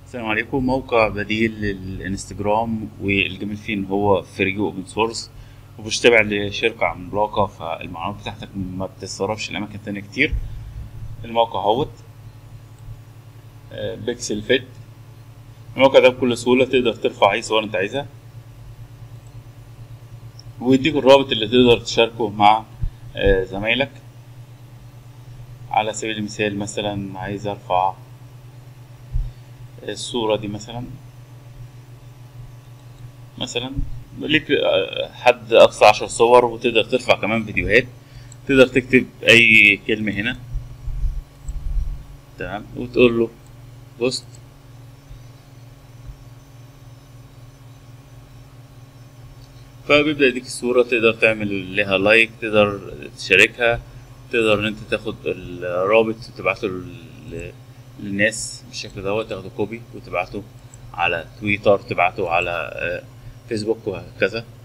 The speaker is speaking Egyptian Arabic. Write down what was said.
السلام عليكم موقع بديل للانستجرام والجميل فيه ان هو فري اوبن سورس ومش تابع لشركة عملاقة فالمعلومات بتاعتك ما بتتصرفش لأماكن تانية كتير الموقع اهوت آه، بيكسل فيت الموقع ده بكل سهولة تقدر ترفع أي صور أنت عايزها ويديك الرابط اللي تقدر تشاركه مع آه، زمايلك على سبيل المثال مثلا عايز أرفع الصورة دي مثلا مثلا ليك آه، حد أقصى عشر صور وتقدر ترفع كمان فيديوهات تقدر تكتب أي كلمة هنا تمام وتقول له بوست فبيبدأ يديك الصورة تقدر تعمل لها لايك تقدر تشاركها تقدر ان انت تاخد الرابط وتبعته لل- للناس بالشكل دوت تاخده كوبي وتبعته على تويتر تبعته على آه، فيسبوك وهكذا